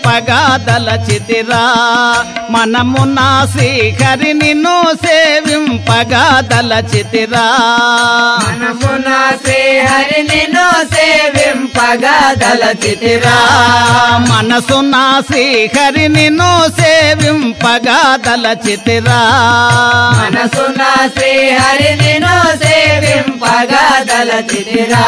సేవింపగాదలచితిరా మనమున శ్రీహరి నిన్ను సేవింపగాదలచితిరా మనమున శ్రీహరి నిన్ను సేవింపగదలచితిరా మనసున శ్రీహరి నిన్ను సేవింపగాదలచితిరా మనసున శ్రీహరి నిన్ను సేవింపగదలచితిరా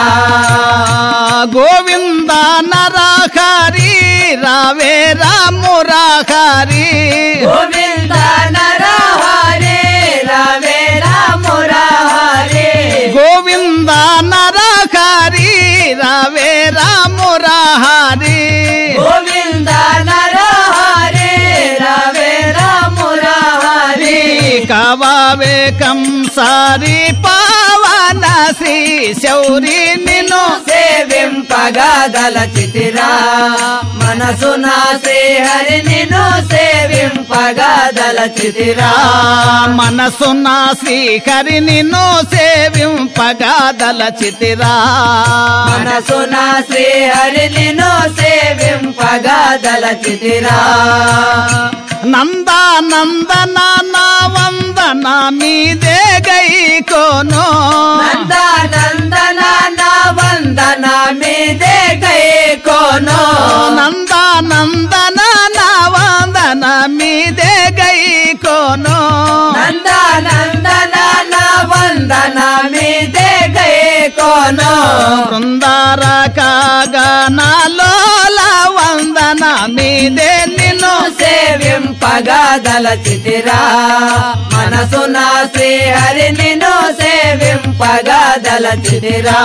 గోవింద నరహరి రావే రామురాహరి గోవింద నరహరి రవే రామురహరి గోవింద నరహరి రావే రామురాహరి గోవింద నరహరి రవే రామురహరి కావే కంసారి పావన శ్రీ శౌరి నిన్ను సేవింపగదలచితిరా మనసున శ్రీహరి నిన్ను సేవింపగదలచితిరా మనసున శ్రీహరి నిన్ను సేవింపగాదలచితిరా మనసున శ్రీహరి నిన్ను సేవింపగదలచితిరా నందా నందన నా వందన మీదే గై కోను నంద నందన నా వందన మీదే కై కోను నందా నందన నా వందన మీదే గై కోను నంద నందన నా వందన మీదే కై కోను బృందార కాగనాలో వందన మీదే నిన్ను సేవింపగదలచితిరా మనసున శ్రీహరి నిన్ను సేవింపగదలచితిరా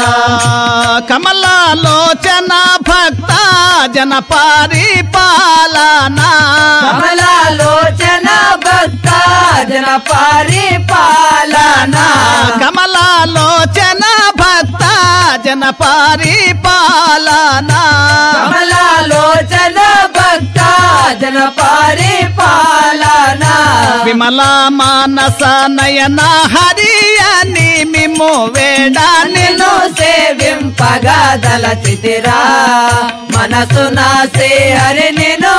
కమలాలోచన భక్త జన పరిపాలనా కమలాలోచన భక్త జన పరిపాలన కమలాలోచన భక్త జన పరిపాలనా కమలాలోచన భక్త జన పరిపాలన విమల మానస నయన హరియని మిము వేడా నిన్ను సేవింపగదలచితిరా మనసున శ్రీహరి నిన్ను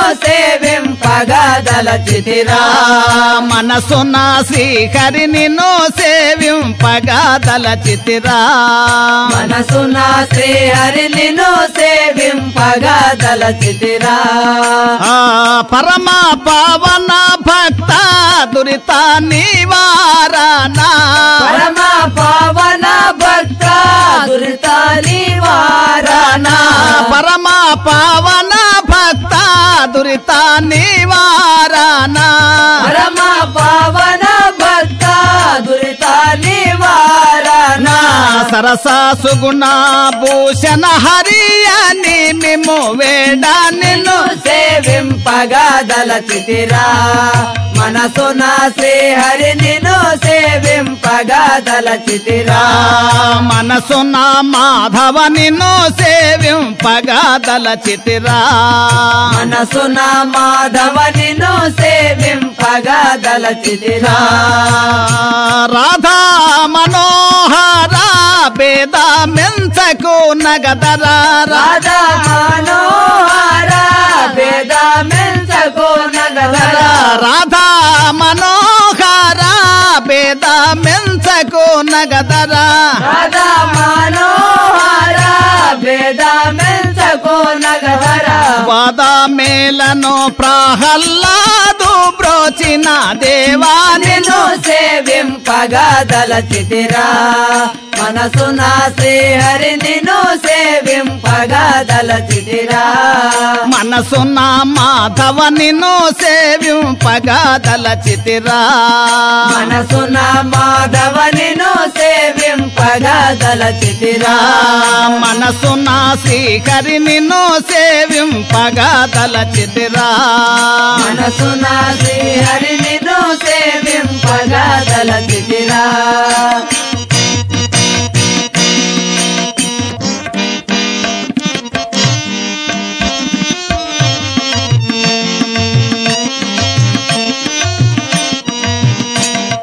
సేవింపగదలచితిరా మనసున శ్రీహరి నిన్ను సేవింపగాదలచితిరా మనసున శ్రీహరి నిన్ను సేవింపగదలచితిరా ఆ పరమ పవన భక్త దురిత నివారణ పరమ పవన భక్త దురిత నివారణ పరమ పవన భక్త దురిత నివారణ పరమ పవన భక్త దురిత నివారణ సరస సుగుణ భూషణ హరియని మిము వేడ నిన్ను నిన్ను సేవింపగదలచితిరా మనసున శ్రీహరి నిన్ను సేవింపగదలచితిరా మనసున మాధవ నిన్ను సేవింపగాదలచితిరా మనసున మాధవ నిన్ను సేవింపగదలచితిరా రాధా మనోహర భేద మెంచకు నగదరా రాధా మనోహర వేద మెంచకు నగదర రాధా మనోహర భేద మెంచకు నగదరా రాధా మనోహర వేద మెంచకు నగదర వాద మేలను ప్రహల్లాదు బ్రోచిన దేవా నిన్ను నిన్ను సేవింపగదలచితిరా మనసున శ్రీహరి నిన్ను సేవింపగదలచితిరా మనసున మాధవ నిన్ను సేవింపగాదలచితిరా మనసున మాధవ నిన్ను సేవింపగదలచితిరా మనసున శ్రీహరి నిన్ను సేవింపగాదలచితిరా మనసున శ్రీహరి నిన్ను సేవింపగదలచితిరా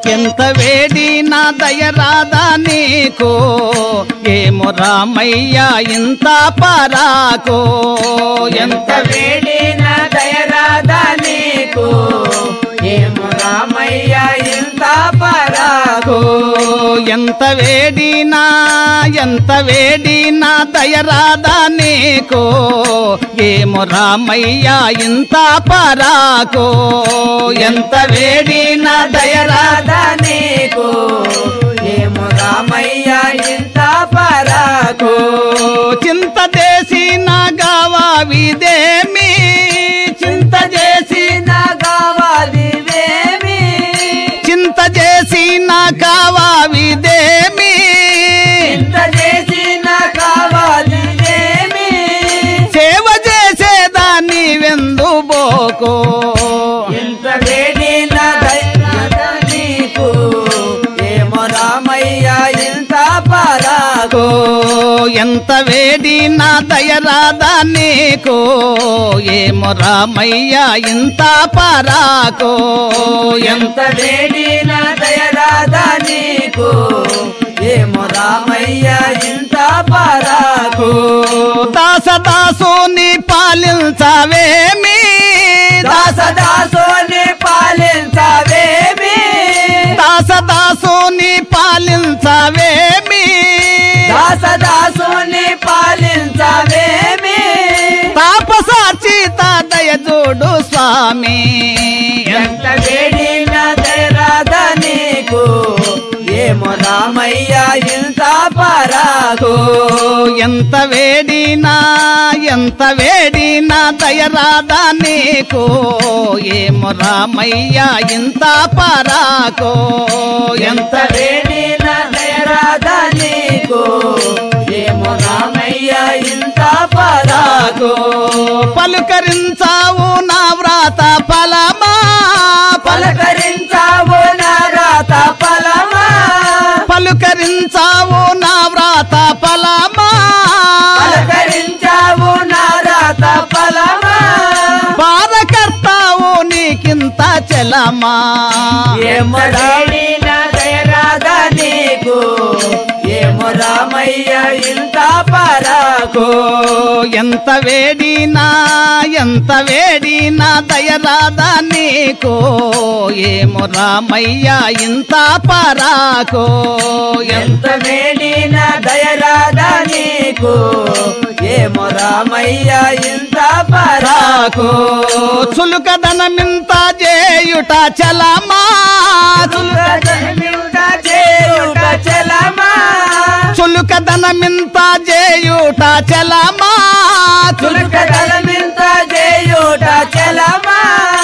ఎంత వేడి నా దయరాదా నీకు ఏమో రామయ్య ఇంత పరాకో ఎంత వేడి నా దయరాదా నీకు ఏమో రామయ్య ఇంత పరాకు ఎంత వేడినా ఎంత వేడినా దయరాదా నీకు ఏమో రామయ్య ఇంత పరాకో ఎంత వేడినా దయరాదా దయరాదా నీకు ఏమో రామయ్య ఇంత పరాకు చింత చేసిన గావావిదేమి చింత చేసి నా కావాలివేమి చింత చేసిన కావావిదేమి ఇంత చేసి నా కావాలివేమి సేవ చేసేదాన్ని వెందు బోకో ఇంత వేడి నా దయరాదా నీకు ఏమో రామయ్య ఇంత పరాకు ఎంత వేడి నా దయరాదా నీకు ఏమో రామయ్య ఇంత పరాకో ఎంత ఎంత వేడి నా దయరాదా నీకు ఏమో రామయ్య ఇంత పరాకు దాసదాసుని పాలించవేమి దాసదాసుని పాలించవేమి దాసదాసుని పాలించవేమి దాసదాసుని పాలించవేమి తాపసాచి తాదయ చూడు స్వామి ఎంత వేడి నా దయరాదా నీకు ఏమో రామయ్య ఇంత పరాకు ఎంత వేడినా ఎంత వేడినా దయరాదా నీకు ఏమో రామయ్య ఇంత పరాకో ఎంత వేడి నా దయరాదా నీకు ఏమో రామయ్య ఇంత పరాకు పలుకరించావు నా వ్రాత ఫలమా పలకరించావు నా రాత ఫలమా పలుకరించావు నా వ్రాత ఫలమా పలకరించావు నా రాత ఫలమా బాధకర్తావు నీకింత చలమా ఏమో వేడి నా దయరాదా నీకు ఏమో రామయ్య ఇంత పరాకు ఎంత వేడినా ఎంత వేడినా దయరాదా నీకు ఏమో రామయ్య ఇంత పరాకో ఎంత ఎంత వేడి నా దయరాదా నీకు ఏమో రామయ్య ఇంత పరాకు పరాకో చులుకదనమింత చేయుట చలమా చులకదనమింత చేయుట చలమా చులుకదనమింత చేయుట చలమా చులకదనమింత చేయుట చలమా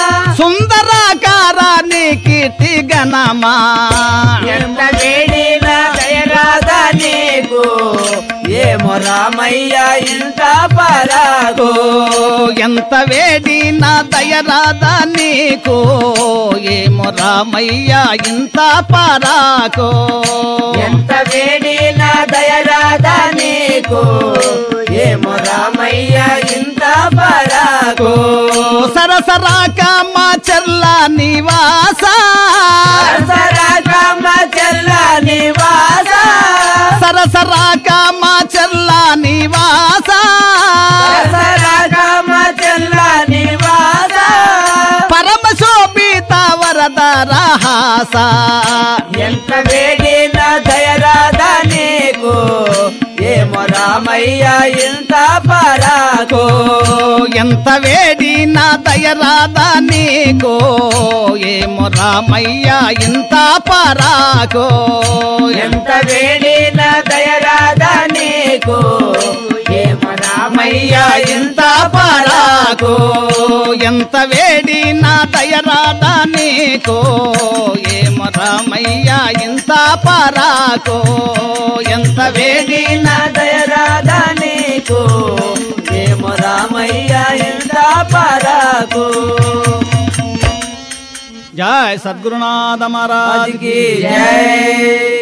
సుందరాకారాన్ని కీర్తి గణమా ఎంత వేడి నా దయరాదా నీకు ఏమో రామయ్య ఇంత పరాకు ఎంత వేడి నా దయరాదా నీకు ఏమో రామయ్య ఇంత పరాకో ఎంత వేడి నా దయరాదా నీకు ఏమో రామయ్య ఇంత పరాకు సరసరాక మా చెల్ల నివాస సరసరాకమ్మ చెల్ల నివాస సరసరాక మా చెల్ల నివాస సరసరాకమ్మ చెల్ల నివాస పరమ శోభిత వరద రహాస ఎంత వేడి నా దయరాదా నీకు ఏమో రామయ్య ఇంత పరాకు ఎంత వేడి నా దయరాదా నీకు ఏమో రామయ్య ఇంత పరాకో ఎంత వేడి నా దయరాదా నీకు ఏమో రామయ్య ఇంత పరాకు ఎంత వేడి నా దయరాదా నీకు ఏమో రామయ్య ఇంత పరాకో ఎంత వేడి వేడి నా దయరాదా నీకు ఏమో రామయ్య ఇంత పరాకు జయ సద్గురునాథ మహారాజ్ రాజుకి జై